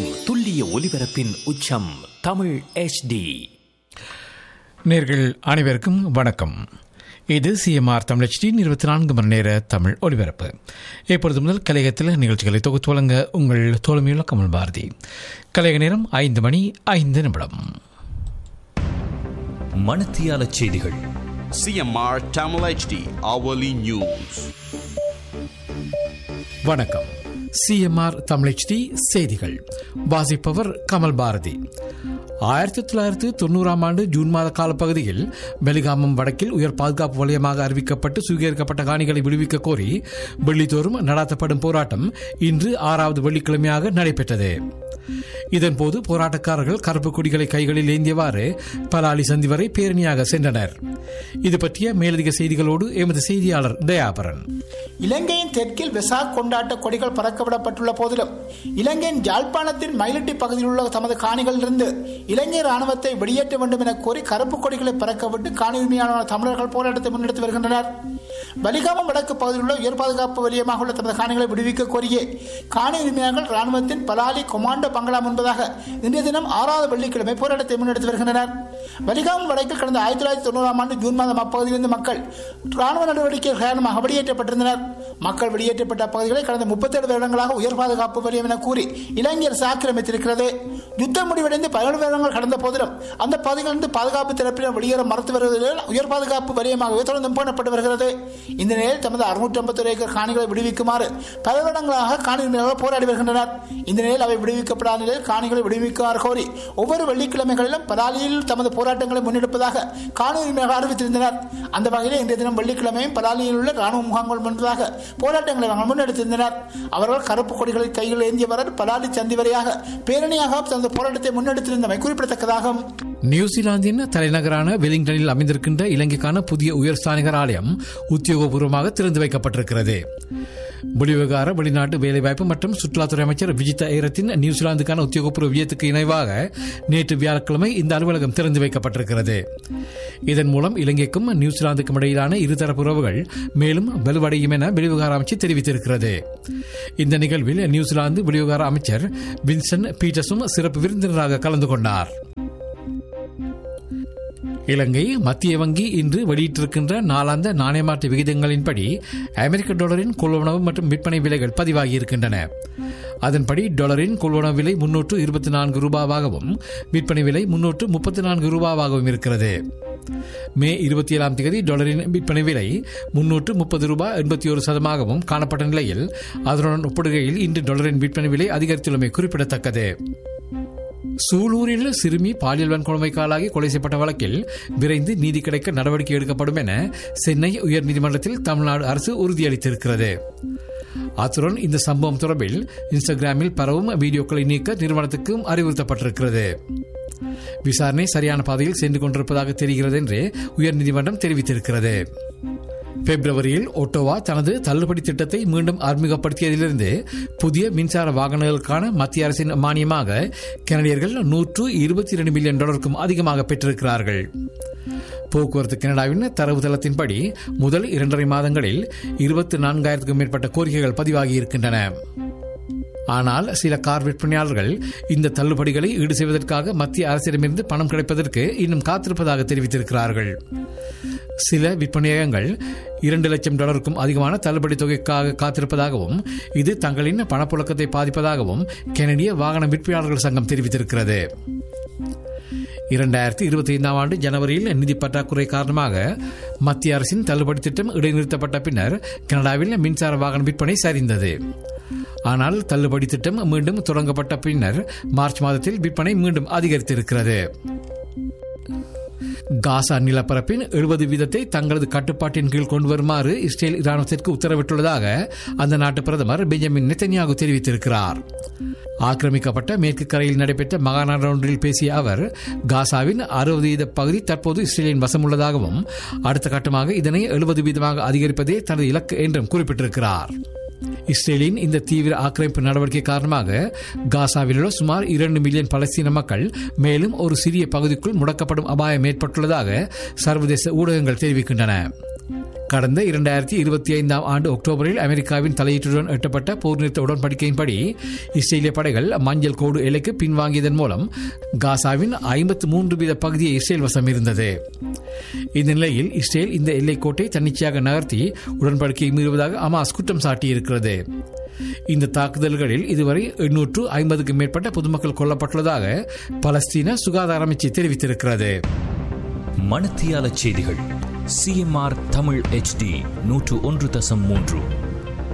திசையெங்கும் துல்லிய ஒலிபரப்பின் உச்சம் தமிழ் HD நேர்கள் அனைவருக்கும் வணக்கம் இது சிஎம்ஆர் தமிழச்சி இருபத்தி நான்கு மணி நேர தமிழ் ஒலிபரப்பு இப்பொழுது முதல் கலையகத்தில் நிகழ்ச்சிகளை தொகுத்து வழங்க உங்கள் தோழமையுள்ள கமல் பாரதி கலையக நேரம் ஐந்து மணி ஐந்து நிமிடம் மணத்தியால செய்திகள் CMR Tamil HD hourly news. வணக்கம் சிஎம்ஆர் தமிழச்சி செய்திகள் வாசிப்பவர் கமல் பாரதி ஆயிரத்தி தொள்ளாயிரத்தி தொண்ணூறாம் ஆண்டு ஜூன் மாத காலப்பகுதியில் பெலிகாமம் வடக்கில் உயர் பாதுகாப்பு வலயமாக அறிவிக்கப்பட்டு சுவீகரிக்கப்பட்ட காணிகளை விடுவிக்க கோரி வெள்ளித்தோறும் நடாத்தப்படும் போராட்டம் இன்று ஆறாவது வெள்ளிக்கிழமையாக நடைபெற்றது இதன்போது போராட்டக்காரர்கள் கருப்பு கொடிகளை கைகளில் ஏந்தியவாறு பலாலி சந்தி வரை பேரணியாக சென்றனர் இது பற்றிய மேலதிக செய்திகளோடு எமது செய்தியாளர் தயாபரன் இலங்கையின் தெற்கில் வெசாக் கொண்டாட்ட கொடிகள் பறக்கவிடப்பட்டுள்ள போதிலும் இலங்கையின் யாழ்ப்பாணத்தின் மயிலட்டி பகுதியில் உள்ள தமது காணிகளிலிருந்து இலங்கை ராணுவத்தை வெளியேற்ற வேண்டும் என கோரி கருப்பு கொடிகளை பறக்கவிட்டு காணி உரிமையாளர் தமிழர்கள் போராட்டத்தை முன்னெடுத்து வருகின்றனர் பலிகாமம் வடக்கு பகுதியில் உள்ள உயர் பாதுகாப்பு வலியமாக உள்ள தமது காணிகளை விடுவிக்க கோரியே காணி உரிமையாளர்கள் ராணுவத்தின் பலாலி கொமாண்டோ பங்களா முன்பதாக இன்றைய தினம் ஆறாவது வெள்ளிக்கிழமை போராட்டத்தை முன்னெடுத்து வருகின்றனர் பலிகாமம் வடக்கில் கடந்த ஆயிரத்தி தொள்ளாயிரத்தி தொண்ணூறாம் ஆண்டு ஜூன் மாதம் அப்பகுதியிலிருந்து மக்கள் ராணுவ நடவடிக்கை காரணமாக வெளியேற்றப்பட்டிருந்தனர் மக்கள் வெளியேற்றப்பட்ட பகுதிகளை கடந்த முப்பத்தேழு வருடங்களாக உயர் பாதுகாப்பு வலியம் என கூறி இலங்கை அரசு ஆக்கிரமித்திருக்கிறது யுத்தம் முடிவடைந்து பதினேழு வருடங்கள் கடந்த போதிலும் அந்த பகுதிகளிலிருந்து பாதுகாப்பு தரப்பினர் வெளியேற மறுத்து வருவதில் உயர் பாதுகாப்பு வலியமாகவே தொடர்ந்து போடப்பட்டு வருகிறது இந்த நிலையில் தமது அறுநூற்றி ஐம்பத்தொரு ஏக்கர் காணிகளை விடுவிக்குமாறு பல வருடங்களாக காணி உரிமையாளர்கள் போராடி வருகின்றனர் இந்த நிலையில் அவை விடுவிக்கப்படாத நிலையில் காணிகளை விடுவிக்குமாறு கோரி ஒவ்வொரு வெள்ளிக்கிழமைகளிலும் பலாலியில் தமது போராட்டங்களை முன்னெடுப்பதாக காணி உரிமையாளர்கள் அறிவித்திருந்தனர் அந்த வகையில் இன்றைய தினம் வெள்ளிக்கிழமையும் பலாலியில் உள்ள ராணுவ முகாம்கள் முன்பதாக போராட்டங்களை அவர்கள் முன்னெடுத்திருந்தனர் அவர்கள் கருப்பு கொடிகளை கையில் ஏந்தியவர் பலாலி சந்தி வரையாக பேரணியாக தமது போராட்டத்தை முன்னெடுத்திருந்தமை குறிப்பிடத்தக்கதாகும் நியூசிலாந்தின் தலைநகரான வெலிங்டனில் அமைந்திருக்கின்ற இலங்கைக்கான புதிய உயர்ஸ்தானிகர் ஆலயம் உத்தியோகபூர்வமாக திறந்து வைக்கப்பட்டிருக்கிறது வெளிவிவகார வெளிநாட்டு வேலைவாய்ப்பு மற்றும் சுற்றுலாத்துறை அமைச்சர் விஜிதா ஏரத்தின் நியூசிலாந்துக்கான உத்தியோகபூர்வ விஜயத்துக்கு இணைவாக நேற்று வியாழக்கிழமை இந்த அலுவலகம் திறந்து வைக்கப்பட்டிருக்கிறது இதன் மூலம் இலங்கைக்கும் நியூசிலாந்துக்கும் இடையிலான இருதரப்பு உறவுகள் மேலும் வலுவடையும் என வெளிவிவகார அமைச்சர் தெரிவித்திருக்கிறது இந்த நிகழ்வில் நியூசிலாந்து வெளிவிவகார அமைச்சர் வின்சன் பீட்டர்ஸும் சிறப்பு விருந்தினராக கலந்து கொண்டார் இலங்கை மத்திய வங்கி இன்று வெளியிட்டிருக்கின்ற நாளாந்த நாணயமாற்று விகிதங்களின்படி அமெரிக்க டாலரின் கொள்வனவு மற்றும் விற்பனை விலைகள் பதிவாகியிருக்கின்றன அதன்படி டாலரின் கொள்வனவு விலை முன்னூற்று இருபத்தி நான்கு ரூபாவாகவும் விற்பனை விலை முன்னூற்று முப்பத்தி நான்கு ரூபாவாகவும் இருக்கிறது மே இருபத்தி ஏழாம் தேதி டாலரின் விற்பனை விலை முன்னூற்று முப்பது ரூபாய் எண்பத்தி ஒரு சதமாகவும் காணப்பட்ட நிலையில் அதனுடன் ஒப்பிடுகையில் இன்று டாலரின் விற்பனை விலை அதிகரித்துள்ளமை குறிப்பிடத்தக்கது சூலூரில் சிறுமி பாலியல் வன்கொடுமைக்கு ஆளாகி கொலை செய்யப்பட்ட வழக்கில் விரைந்து நீதி கிடைக்க நடவடிக்கை எடுக்கப்படும் என சென்னை உயர்நீதிமன்றத்தில் தமிழ்நாடு அரசு உறுதியளித்திருக்கிறது அத்துடன் இந்த சம்பவம் தொடர்பில் இன்ஸ்டாகிராமில் பரவும் வீடியோக்களை நீக்க நிறுவனத்துக்கும் அறிவுறுத்தப்பட்டிருக்கிறது விசாரணை சரியான பாதையில் சென்று கொண்டிருப்பதாக தெரிகிறது என்று உயர்நீதிமன்றம் தெரிவித்திருக்கிறது பிப்ரவரியில் ஒட்டோவா தனது தள்ளுபடி திட்டத்தை மீண்டும் அறிமுகப்படுத்தியதிலிருந்து புதிய மின்சார வாகனங்களுக்கான மத்திய அரசின் மானியமாக கனடியர்கள் நூற்று இருபத்தி இரண்டு மில்லியன் டாலருக்கும் அதிகமாக பெற்றிருக்கிறார்கள் போக்குவரத்து கனடாவின் தரவுதளத்தின்படி முதல் இரண்டரை மாதங்களில் இருபத்தி நான்காயிரத்துக்கும் மேற்பட்ட கோரிக்கைகள் பதிவாகியிருக்கின்றன ஆனால் சில கார் விற்பனையாளர்கள் இந்த தள்ளுபடிகளை ஈடு செய்வதற்காக மத்திய அரசிடமிருந்து பணம் கிடைப்பதற்கு இன்னும் காத்திருப்பதாக தெரிவித்திருக்கிறார்கள் சில விற்பனையகங்கள் இரண்டு லட்சம் டாலருக்கும் அதிகமான தள்ளுபடி தொகைக்காக காத்திருப்பதாகவும் இது தங்களின் பணப்புழக்கத்தை பாதிப்பதாகவும் கனடிய வாகன விற்பனையாளர்கள் சங்கம் தெரிவித்திருக்கிறது இரண்டாயிரத்தி இருபத்தி ஐந்தாம் ஆண்டு ஜனவரியில் நிதி பற்றாக்குறை காரணமாக மத்திய அரசின் தள்ளுபடி திட்டம் இடைநிறுத்தப்பட்ட பின்னர் கனடாவில் மின்சார வாகன விற்பனை சரிந்தது ஆனால் தள்ளுபடி திட்டம் மீண்டும் தொடங்கப்பட்ட பின்னர் மார்ச் மாதத்தில் விற்பனை மீண்டும் அதிகரித்திருக்கிறது காசா நிலப்பரப்பின் எழுபது வீதத்தை தங்களது கட்டுப்பாட்டின் கீழ் கொண்டு வருமாறு இஸ்ரேல் இராணுவத்திற்கு உத்தரவிட்டுள்ளதாக அந்த நாட்டு பிரதமர் பெஞ்சமின் நெத்தன்யாகு தெரிவித்திருக்கிறார் ஆக்கிரமிக்கப்பட்ட மேற்கு கரையில் நடைபெற்ற மகாநாடு ஒன்றில் பேசிய அவர் காசாவின் அறுபது வீத பகுதி தற்போது இஸ்ரேலின் வசம் உள்ளதாகவும் அடுத்த கட்டமாக இதனை எழுபது வீதமாக அதிகரிப்பதே தனது இலக்கு என்றும் குறிப்பிட்டிருக்கிறார் இஸ்ரேலின் இந்த தீவிர ஆக்கிரமிப்பு நடவடிக்கை காரணமாக காசாவில் உள்ள சுமார் இரண்டு மில்லியன் பலஸ்தீன மக்கள் மேலும் ஒரு சிறிய பகுதிக்குள் முடக்கப்படும் அபாயம் ஏற்பட்டுள்ளதாக சர்வதேச ஊடகங்கள் தெரிவிக்கின்றன கடந்த இரண்டாயிரத்தி இருபத்தி ஐந்தாம் ஆண்டு அக்டோபரில் அமெரிக்காவின் தலையீட்டுடன் எட்டப்பட்ட போர் நிறுத்த உடன்படிக்கையின்படி இஸ்ரேலிய படைகள் மஞ்சள் கோடு எல்லைக்கு பின்வாங்கியதன் மூலம் காசாவின் ஐம்பத்து மூன்று வீத பகுதியை இஸ்ரேல் வசம் இருந்தது இந்த நிலையில் இஸ்ரேல் இந்த எல்லைக்கோட்டை தன்னிச்சையாக நகர்த்தி உடன்படிக்கையை மீறுவதாக அமாஸ் குற்றம் சாட்டியிருக்கிறது இந்த தாக்குதல்களில் இதுவரை எண்ணூற்று ஐம்பதுக்கும் மேற்பட்ட பொதுமக்கள் கொல்லப்பட்டுள்ளதாக பலஸ்தீன சுகாதார அமைச்சு தெரிவித்திருக்கிறது மணத்தியால செய்திகள் சிஎம்ஆர் தமிழ் HD நூற்று ஒன்று தசம் மூன்று